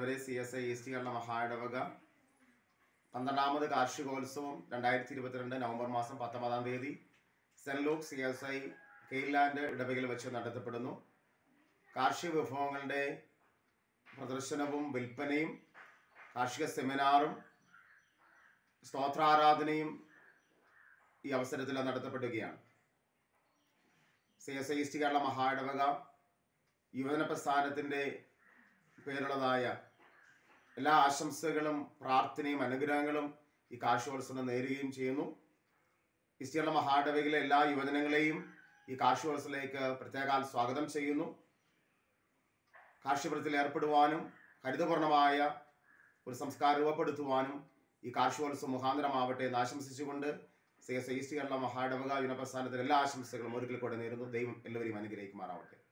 പ്രിയപ്പെട്ടവരെ C S I East Kerala മഹായിടവക പന്ത്രണ്ടാമത് കാർഷികോത്സവം രണ്ടായിരത്തി ഇരുപത്തിരണ്ട് നവംബർ മാസം പത്തൊമ്പതാം തീയതി Saint Luke C S I കെയിലാൻഡ് ഇടവകയിൽ വെച്ച് നടത്തപ്പെടുന്നു കാർഷിക വിഭവങ്ങളുടെ പ്രദർശനവും വിൽപ്പനയും കാർഷിക സെമിനാറും സ്തോത്രാരാധനയും ഈ അവസരത്തിൽ നടത്തപ്പെടുകയാണ് C S I East Kerala മഹായിടവക യുവജന പ്രസ്ഥാനത്തിൻ്റെ പേരുള്ളതായ എല്ലാ ആശംസകളും പ്രാർത്ഥനയും അനുഗ്രഹങ്ങളും ഈ കാർഷികോത്സവം നേരുകയും ചെയ്യുന്നു ഈസ്റ്റ് കേരള മഹായിടവകയിലെ എല്ലാ യുവജനങ്ങളെയും ഈ കാർഷികോത്സവത്തിലേക്ക് പ്രത്യേകാൽ സ്വാഗതം ചെയ്യുന്നു കാർഷികവൃത്തിയിൽ ഏർപ്പെടുവാനും ഹരിതപൂർണമായ ഒരു സംസ്കാരം രൂപപ്പെടുത്തുവാനും ഈ കാർഷികോത്സവം മുഖാന്തരമാവട്ടെ എന്ന് ആശംസിച്ചുകൊണ്ട് സി എസ് ഈസ്റ്റ് കേരള മഹായിടവക യുവനപ്രസ്ഥാനത്തിന് എല്ലാ ആശംസകളും ഒരിക്കൽ കൂടെ നേരുന്നു ദൈവം എല്ലാവരെയും അനുഗ്രഹിക്കുമാറാവട്ടെ